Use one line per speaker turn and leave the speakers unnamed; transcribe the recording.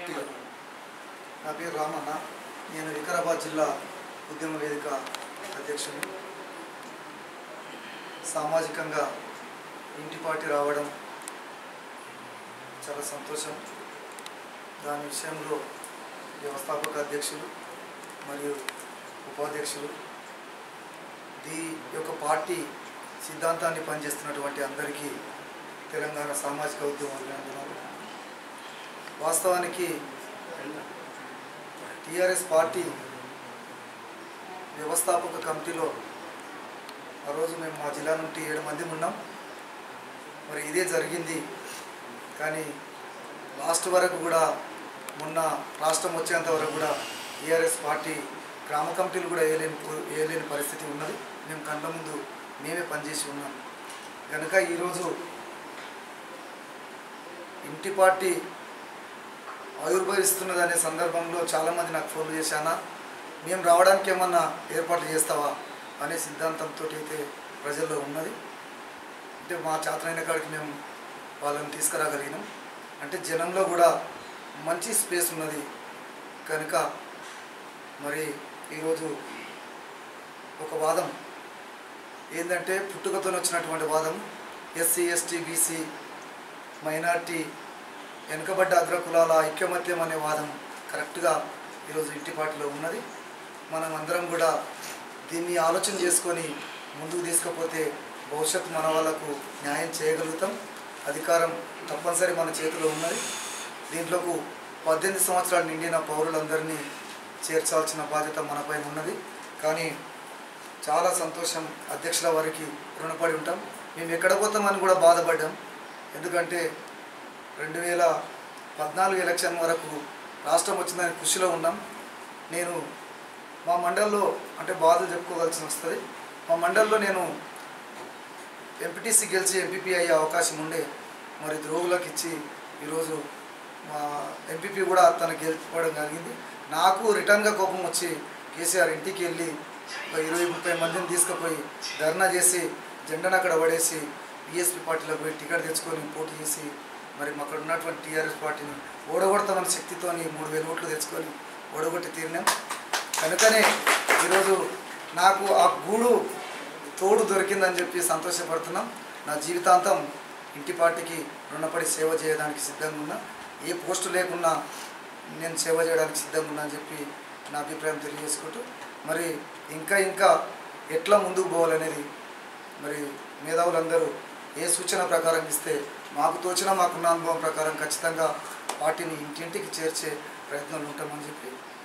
వ్యక్తిగా నా పేరు రామన్న నేను వికారాబాద్ జిల్లా ఉద్యమ వేదిక అధ్యక్షుడు సామాజికంగా ఇంటి పార్టీ రావడం చాలా సంతోషం దాని విషయంలో వ్యవస్థాపక అధ్యక్షులు మరియు ఉపాధ్యక్షులు ఈ యొక్క పార్టీ సిద్ధాంతాన్ని పనిచేస్తున్నటువంటి అందరికీ తెలంగాణ సామాజిక ఉద్యమ అభినందనలు వాస్తవానికి టీఆర్ఎస్ పార్టీ వ్యవస్థాపక కమిటీలో ఆ రోజు మేము మా జిల్లా నుండి ఏడు మంది ఉన్నాం మరి ఇదే జరిగింది కానీ లాస్ట్ వరకు కూడా మొన్న రాష్ట్రం వచ్చేంత వరకు కూడా టీఆర్ఎస్ పార్టీ గ్రామ కమిటీలు కూడా వేయలేని పో- వేయలేని పరిస్థితి ఉన్నది మేము కళ్ళ ముందు మేమే పనిచేసి ఉన్నాం కనుక ఈరోజు ఇంటి పార్టీ ఆవిర్భవిస్తున్నదనే సందర్భంలో చాలామంది నాకు ఫోన్లు చేశానా మేము రావడానికి ఏమన్నా ఏర్పాట్లు చేస్తావా అనే సిద్ధాంతంతో అయితే ప్రజల్లో ఉన్నది అంటే మా చేతనైన కాడికి మేము వాళ్ళని తీసుకురాగలిగినాం అంటే జనంలో కూడా మంచి స్పేస్ ఉన్నది కనుక మరి ఈరోజు ఒక వాదం ఏంటంటే పుట్టుకతో వచ్చినటువంటి వాదం ఎస్సీ ఎస్టీ బీసీ మైనార్టీ వెనుకబడ్డ అగ్రకులాల ఐక్యమత్యం అనే వాదం కరెక్ట్గా ఈరోజు ఇంటి పార్టీలో ఉన్నది మనం అందరం కూడా దీన్ని ఆలోచన చేసుకొని ముందుకు తీసుకపోతే భవిష్యత్తు మన వాళ్ళకు న్యాయం చేయగలుగుతాం అధికారం తప్పనిసరి మన చేతిలో ఉన్నది దీంట్లోకి పద్దెనిమిది సంవత్సరాలు నిండిన పౌరులందరినీ చేర్చాల్సిన బాధ్యత మనపై ఉన్నది కానీ చాలా సంతోషం అధ్యక్షుల వారికి రుణపడి ఉంటాం మేము ఎక్కడ పోతామని కూడా బాధపడ్డాం ఎందుకంటే రెండు వేల పద్నాలుగు ఎలక్షన్ వరకు రాష్ట్రం వచ్చిందని కృషిలో ఉన్నాం నేను మా మండల్లో అంటే బాధలు చెప్పుకోవాల్సి వస్తుంది మా మండల్లో నేను ఎంపీటీసీ గెలిచి ఎంపీపీ అయ్యే అవకాశం ఉండే మరి ద్రోగులకు ఇచ్చి ఈరోజు మా ఎంపీపీ కూడా తను గెలుచుకోవడం జరిగింది నాకు రిటర్న్గా కోపం వచ్చి కేసీఆర్ ఇంటికి వెళ్ళి ఒక ఇరవై ముప్పై మందిని తీసుకుపోయి ధర్నా చేసి జెండాను అక్కడ పడేసి బీఎస్పీ పార్టీలో పోయి టికెట్ తెచ్చుకొని పోటీ చేసి మరి అక్కడ ఉన్నటువంటి టీఆర్ఎస్ పార్టీని ఓడగొడతామన్న శక్తితోని మూడు వేల ఓట్లు తెచ్చుకొని ఓడగొట్టి తీరినాం కనుకనే ఈరోజు నాకు ఆ గూడు తోడు దొరికిందని చెప్పి సంతోషపడుతున్నాం నా జీవితాంతం ఇంటి పార్టీకి రుణపడి సేవ చేయడానికి సిద్ధంగా ఉన్నా ఏ పోస్టు లేకున్నా నేను సేవ చేయడానికి సిద్ధంగా ఉన్నా అని చెప్పి నా అభిప్రాయం తెలియజేసుకుంటూ మరి ఇంకా ఇంకా ఎట్లా ముందుకు పోవాలనేది మరి మేధావులందరూ ఏ సూచన ప్రకారం ఇస్తే మాకు తోచిన మాకున్న అనుభవం ప్రకారం ఖచ్చితంగా పార్టీని ఇంటింటికి చేర్చే ప్రయత్నాలు ఉంటామని చెప్పి